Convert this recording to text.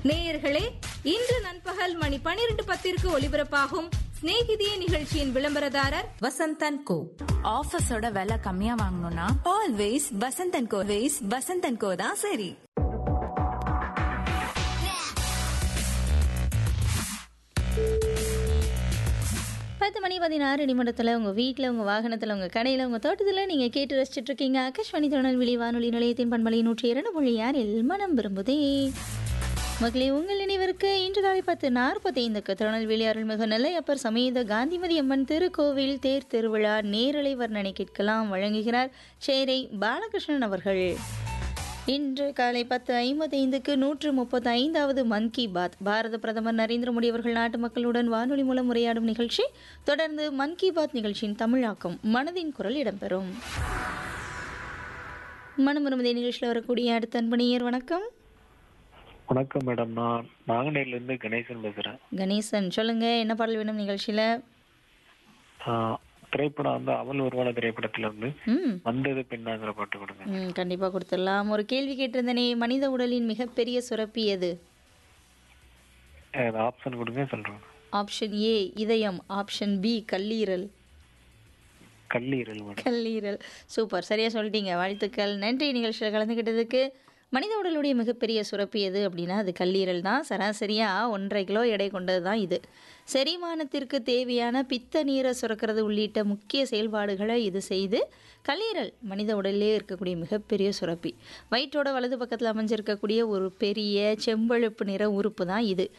நேயர்களே இன்று நண்பகல் மணி பனிரெண்டு பத்திற்கு ஒலிபரப்பாகும் சிநேகிதியே நிகழ்ச்சியின் விளம்பரதாரர் வசந்தன் கோ ஆஃபீஸோட விலை கம்மியா வாங்கணும்னா always Vasanthan Co ways Vasanthan Co தான் சரி பத்து மணி பதினாறு நிமிடத்தில் உங்கள் வீட்டில் உங்கள் வாகனத்தில் உங்கள் கடையில் உங்கள் தோட்டத்தில் நீங்கள் கேட்டு ரசிச்சிட்டு இருக்கீங்க ஆகாஷ்வாணி திருநெல்வேலி வானொலி நிலையத்தின் பண்பலை நூற்றி இரண்டு புள்ளி ஆறில் மனம் விரும்புதே மகளே உங்கள் நினைவிற்கு இன்று காலை பத்து நாற்பத்தைந்துக்கு திருநெல்வேலி அருள்மிகு நெல்லையப்பர் சமேத காந்திமதி அம்மன் திருக்கோவில் தேர் திருவிழா நேரலை வர்ணனை கேட்கலாம் வழங்குகிறார் சேரை பாலகிருஷ்ணன் அவர்கள் இன்று காலை பத்து ஐம்பத்தைந்துக்கு நூற்று முப்பத்தி ஐந்தாவது மன் கி பாத் பாரத பிரதமர் நரேந்திர மோடி அவர்கள் நாட்டு மக்களுடன் வானொலி மூலம் உரையாடும் நிகழ்ச்சி தொடர்ந்து மன் கி பாத் நிகழ்ச்சியின் தமிழாக்கம் மனதின் குரல் இடம்பெறும் மனம் விரும்புதே நிகழ்ச்சியில் வரக்கூடிய அடுத்த அன்பணியர் வணக்கம் வணக்கம் மேடம் நான் நாங்குநேர்ல இருந்து கணேசன் பேசுறேன் கணேசன் சொல்லுங்க என்ன பாடல் வேணும் நிகழ்ச்சியில ஆஹ் திரைப்படம் வந்து அவள் உருவான திரைப்படத்துல இருந்து ம் வந்தது பெண்ணாங்கிற பாட்டு கொடுங்க ம் கண்டிப்பாக கொடுத்துடலாம் ஒரு கேள்வி கேட்டிருந்தனே மனித உடலின் மிகப்பெரிய சுரப்பி எது ஆப்ஷன் கொடுங்க சொல்றேன் ஆப்ஷன் ஏ இதயம் ஆப்ஷன் பி கல்லீரல் கல்லீரல் மேடம் கல்லீரல் சூப்பர் சரியா சொல்லிட்டீங்க வாழ்த்துக்கள் நன்றி நிகழ்ச்சியில் கலந்துக்கிட்டதுக்கு மனித உடலுடைய மிகப்பெரிய சுரப்பி எது அப்படின்னா அது கல்லீரல் தான் சராசரியாக ஒன்றரை கிலோ எடை கொண்டது தான் இது செரிமானத்திற்கு தேவையான பித்த நீரை சுரக்கிறது உள்ளிட்ட முக்கிய செயல்பாடுகளை இது செய்து கல்லீரல் மனித உடலிலே இருக்கக்கூடிய மிகப்பெரிய சுரப்பி வயிற்றோட வலது பக்கத்தில் அமைஞ்சிருக்கக்கூடிய ஒரு பெரிய செம்பழுப்பு நிற உறுப்பு தான் இது